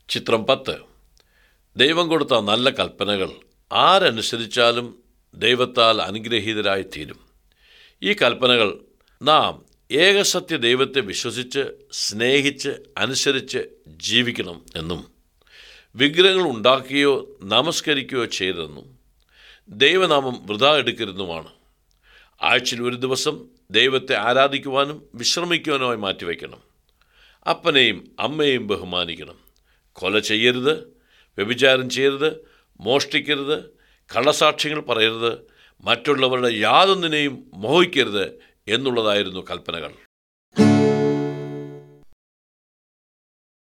ചിത്രം പത്ത് ദൈവം കൊടുത്ത നല്ല കൽപ്പനകൾ ആരനുസരിച്ചാലും ദൈവത്താൽ അനുഗ്രഹീതരായി തീരും ഈ കൽപ്പനകൾ നാം ഏകസത്യ ദൈവത്തെ വിശ്വസിച്ച് സ്നേഹിച്ച് അനുസരിച്ച് ജീവിക്കണം എന്നും വിഗ്രഹങ്ങൾ ഉണ്ടാക്കുകയോ നമസ്കരിക്കുകയോ ചെയ്തതെന്നും ദൈവനാമം വൃതാ എടുക്കരുതുമാണ് ആഴ്ചയിൽ ഒരു ദിവസം ദൈവത്തെ ആരാധിക്കുവാനും വിശ്രമിക്കുവാനുമായി മാറ്റിവെക്കണം അപ്പനെയും അമ്മയെയും ബഹുമാനിക്കണം കൊല ചെയ്യരുത് വ്യഭിചാരം ചെയ്യരുത് മോഷ്ടിക്കരുത് കള്ളസാക്ഷ്യങ്ങൾ പറയരുത് മറ്റുള്ളവരുടെ യാതൊന്നിനെയും മോഹിക്കരുത് എന്നുള്ളതായിരുന്നു കൽപ്പനകൾ